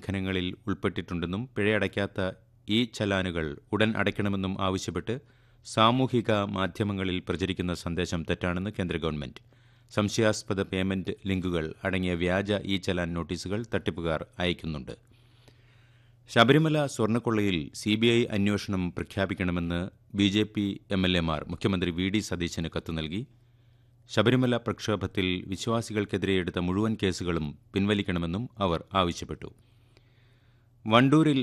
ലംഘനങ്ങളിൽ ഉൾപ്പെട്ടിട്ടുണ്ടെന്നും പിഴയടയ്ക്കാത്ത ഈ ചലാനുകൾ ഉടൻ അടയ്ക്കണമെന്നും ആവശ്യപ്പെട്ട് സാമൂഹിക മാധ്യമങ്ങളിൽ പ്രചരിക്കുന്ന സന്ദേശം തെറ്റാണെന്ന് കേന്ദ്ര ഗവൺമെന്റ് സംശയാസ്പദ പേയ്മെന്റ് ലിങ്കുകൾ അടങ്ങിയ വ്യാജ ഇ ചലാൻ നോട്ടീസുകൾ തട്ടിപ്പുകാർ അയക്കുന്നുണ്ട് ശബരിമല സ്വർണ്ണക്കൊള്ളയിൽ സി ബി ഐ അന്വേഷണം പ്രഖ്യാപിക്കണമെന്ന് ബി ജെ പി എം എൽ എമാർ മുഖ്യമന്ത്രി വി ഡി സതീശന് കത്ത് നൽകി ശബരിമല പ്രക്ഷോഭത്തിൽ വിശ്വാസികൾക്കെതിരെ എടുത്ത മുഴുവൻ കേസുകളും പിൻവലിക്കണമെന്നും അവർ ആവശ്യപ്പെട്ടു വണ്ടൂരിൽ